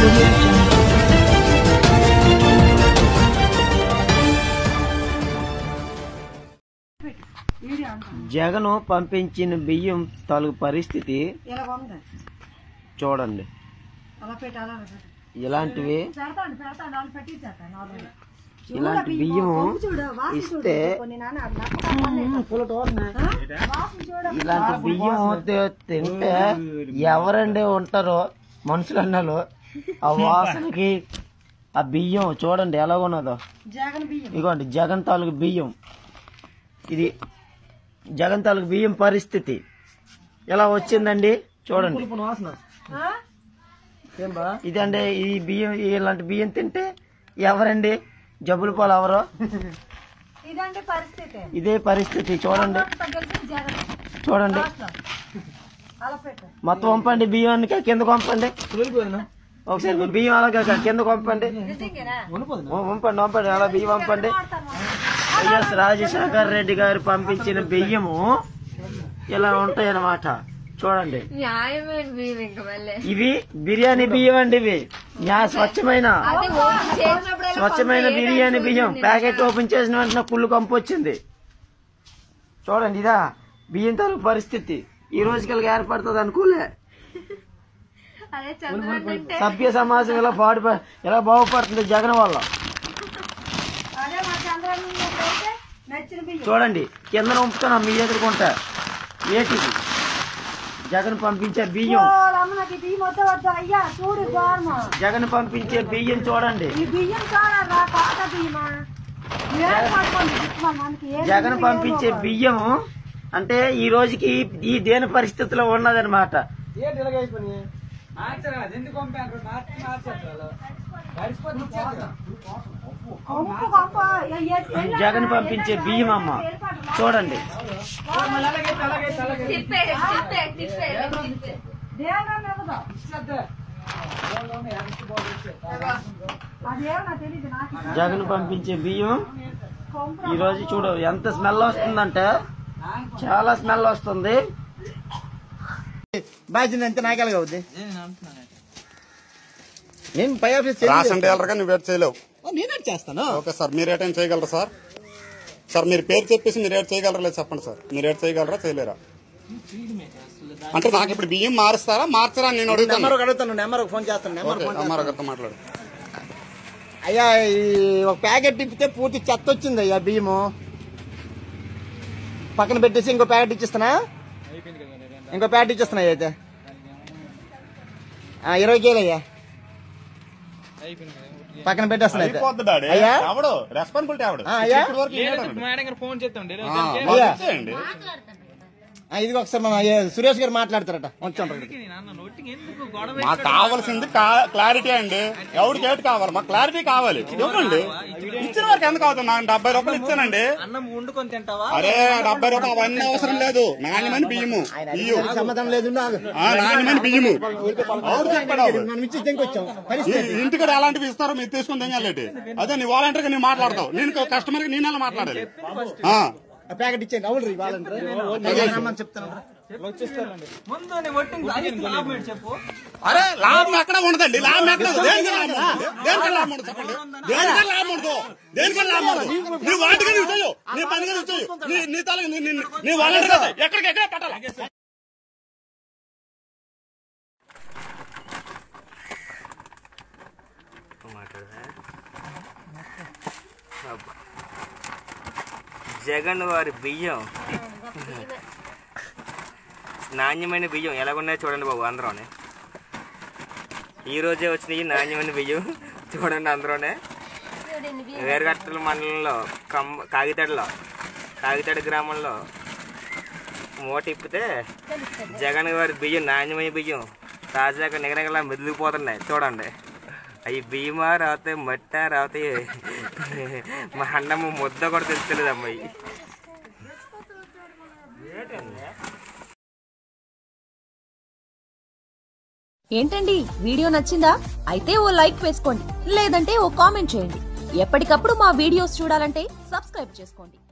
audio jungle. Jagan పంపించిన బియ్యం తాలూకు పరిస్థితి ఇలా ఉంది చూడండి అలా పెట్టి అలా పెట్టు. ఇలాంటివి పెడతాండి పెడతాండి వాళ్ళు పెట్టించేస్తాను ఆల్రెడీ ఇలాంటి బియ్యం చూడు వాసన ఇస్తే కొన్ని నాన్న అది నచ్చకపోతే. ఆ? వాసన చూడు ఇలాంటి బియ్యం తి- తింటే ఎవరండి ఉంటారో మనుషులు అన్నారు ఆ వాసనకి ఆ బియ్యం చూడండి ఎలా ఉన్నదో జగన్ బియ్యం ఇదిగోండి జగన్ తాలూకు బియ్యం ఇది జగన్ తాలూకు బియ్యం పరిస్థితి ఎలా వచ్చిందండి చూడండి ఆ? ఇదండి ఈ బియ్యం ఇలాంటి బియ్యం తింటే ఎవరండి జబ్బుల పాలు ఎవరో ఇదండి పరిస్థితి ఇదే పరిస్థితి చూడండి అంతా గెలిచిన జగన్ చూడండి లాస్ట్లో. అలా పెట్టు మొత్తం పంపండి బియ్యానికి కింద పంపండి ఒకసారి బియ్యం అలాగే కింద పంపండి నిజంగానా పంపండి పంపండి అలా బియ్యం పంపండి వైఎస్ రాజశేఖర్ రెడ్డి గారు పంపించిన బియ్యము ఇలా ఉంటాయి అన్నమాట చూడండి న్యాయమైన మేము ఇంక మళ్ళీ ఇవి బిర్యానీ బియ్యం అండి ఇవి న్యా స్వచ్ఛమైన అది ఓపెన్ చేసినప్పుడు స్వచ్ఛమైన బిర్యానీ బియ్యం ప్యాకెట్ ఓపెన్ చేసిన వెంటనే కుళ్ళు కంపు వచ్చింది చూడండి ఇదా బియ్యం తాలూకు పరిస్థితి ఈ రోజుకి ఏర్పడుతుంది అనుకోలే అదే చంద్రబాబు అంటే సభ్య సమాజం ఇలా పాడు ఇలా బాగుపడుతుంది జగన్ వల్ల అదే మా చంద్రబాబు అయితే నచ్చిన బియ్యం చూడండి కింద ఉంపుతున్నాం మీ ఎదుర్కొంటా ఏటిది జగన్ పంపించే బియ్యం అమ్మ నాకు ఈ బియ్యం వద్ద వద్దు అయ్యా చూడు గోర్మ జగన్ పంపించే బియ్యం చూడండి ఈ బియ్యం చూడరా పాత బియ్యమా ఏం పట్టుకోండి చుట్టుపక్కల మనకి ఏం జగన్ బియ్యం పంపించే ఏమో. బియ్యం అంటే ఈ రోజుకి ఈ- ఈ దేని పరిస్థితిలో ఉన్నదన్నమాట కొంపు కొంప ఎ- ఎ- ఎల్లు జగన్ పంపించే బియ్యం అమ్మ చూడండి తిప్పే తిప్పే తిప్పే తిప్పే దేవరా ఇవ్వదు అదేమో నాకు తెలియదు నాకు ఇది. జగన్ పంపించే బియ్యం కొంపు ఈ రోజు చూడు ఎంత స్మెల్ వస్తుందంటే చాలా స్మెల్ వస్తుంది బాధ్యత ఎంత నాకెలాగా అవుద్ది నేను పై ఆఫీస్ రాషన్ డీలర్ గా నువ్వు రేట్ చేయలేవు నేనే చేస్తాను ఓకే సార్ మీరు ఏటైనా చేయగలరా సార్ సార్ మీరు పేరు చెప్పేసి మీరు ఏడు చేయగలరా లేదు చెప్పండి సార్ మీరు ఏడు చేయగలరా చేయలేరా అంటే నాకు ఇప్పుడు బియ్యం మారుస్తారా మార్చరా అని నేను అడుగుతాను నెంబర్ అడుగుతాను నెంబర్ ఫోన్ చేస్తాను నెంబర్ ఓకే, ఫోన్ అమ్మారావు గారితో మాట్లాడు అయ్యా ఈ ఒక ప్యాకెట్ తిప్పితే పూర్తి చెత్త వచ్చింది అయ్యా బియ్యము పక్కన పెట్టేసి ఇంకో ప్యాకెట్ ఇచ్చిస్తానా ఇంకో ప్యాకెట్ ఇచ్చిస్తున్నా అయితే ఆ, ఇరవై కేలు అయ్యా పక్కన పెట్టేస్తున్నా అయితే అయిపోద్ది డాడీ అయ్యా? ఎవడు రెస్పాన్సిబిలిటీ ఎవడు ఆ, అయ్యా? ఇప్పటి వరకు ఈయనే ఉన్నాడు. మేడం గారు ఫోన్ చేస్తాం ఆ, అయ్యా. మాకు ఇచ్చేయండి. ఆ, ఇదిగో ఒకసారి మన ఏ, సురేష్ గారు మాట్లాడతారట ఉంచండి నాన్న నోటికి ఎందుకు గొడవ మాకు కావాల్సింది కా- క్లారిటీ అండి ఎవరికి ఏటి కావాలి మాకు క్లారిటీ కావాలి ఇవ్వండి ఇచ్చిన వరకు ఎందుకు అవుతుంది నాకు డెబ్బై రూపాయలు ఇచ్చానండి అన్నం వండుకొని తింటావా అరే డెబ్బై రూపాయలు అవన్నీ అవసరం లేదు నాణ్యమైన బియ్యము ఇయ్యు సమాధానం లేదు నాకు ఆ, నాణ్యమైన బియ్యము అవును చెప్పాడు ఆవిడ. మనం ఇచ్చి తెంకొచ్చాం ఈ- ఇంటికి ఎలాంటివి ఇస్తారో మీరు తీసుకుని తెంగాలేటి అదే నీ వాలంటీర్ గా నేను మాట్లాడతావు నేను కస్టమర్ కి నేను ఎలా మాట్లాడాలి ఆ, ప్యాకెట్ ఇచ్చేయండి అవును వాలంటీర్ చెప్తాను ముందు నీ ఒట్టింగ్ అనిల్ లాభం ఏంటి చెప్పు అరే లాభం ఎక్కడ ఉండదండి లాభం ఎక్కడ ఉంది? దేనికి లాభం ఉంది? దేనికి లాభం ఉండదు చెప్పండి దేనికి లాభం ఉండదు దేనికి లాభం ఉండదు నీ వాటిగా నువ్వు చేయవు నీ పనిగా నువ్వు చేయవు నీ నీ తల నీ- నీ- నీ వాలంటీర్ కదా ఎక్కడికి ఎక్కడ పెట్టాలి జగన్ వారి బియ్యం నాణ్యమైన బియ్యం ఎలాగున్నాయో చూడండి బాబు అందరూనే ఈ రోజే వచ్చినాయి నాణ్యమైన బియ్యం చూడండి అందరూనే వేరుగట్టల మండలంలో కమ్ కాగితాడలో కాగితాడ గ్రామంలో మూట ఇప్పితే జగన్ గారి బియ్యం నాణ్యమైన బియ్యం తాజాగా నిగనగలా మెదిలిపోతున్నాయి చూడండి అవి బియ్యమా రాతే మట్ట రాతే మా అన్నమ్మ ముద్ద కూడా తెలుస్తలేదు అమ్మాయి ఏంటండి వీడియో నచ్చిందా అయితే ఓ లైక్ వేసుకోండి లేదంటే ఓ కామెంట్ చేయండి ఎప్పటికప్పుడు మా వీడియోస్ చూడాలంటే సబ్స్క్రైబ్ చేసుకోండి